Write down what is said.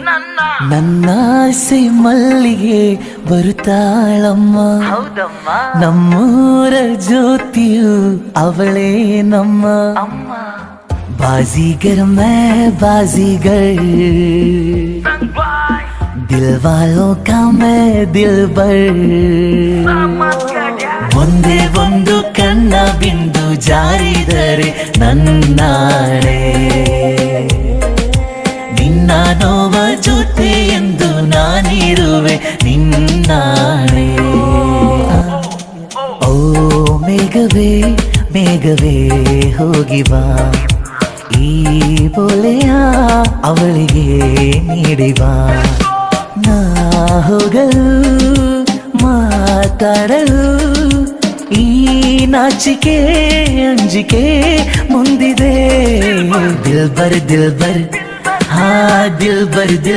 ನನ್ನ ನನ್ನ ಆಸೆ ಮಲ್ಲಿಗೆ ಬರುತ್ತಾಳಮ್ಮ ಹೌದಮ್ಮ ನಮ್ಮೂರ ಜ್ಯೋತಿಯು ಅವಳೇ ನಮ್ಮ ಅಮ್ಮ बाजीगर मैं बाजीगर ಬಾಯ್ दिल वालों का मैं दिलबर ಒಂದೇ ಒಂದು ಕಣ್ಣ ಬಿಂದು ಜಾರಿದರೆ ನನ್ನಾಳೆ ನಿನ್ನ ನೋವ ಜೊತೆ ಎಂದು ನಾನಿರುವೆ ನಿನ್ನಾಳೆ ಓ ಮೇಘವೇ ಮೇಘವೇ ಹೋಗಿ ಬಾ ಈ ಬೋಲೆಯ ಅವಳಿಗೆ ನೀಡಿವಾ ನಾ ಹೋಗಲು ಮಾತಾಡಲು ಈ ನಾಚಿಕೆ ಅಂಜಿಕೆ ಮುಂದಿದೆ ದಿಲ್ ಬರ್ ದಿಲ್ ಬರ್ ಹಾ ದಿಲ್ ಬರ್ ದಿಲ್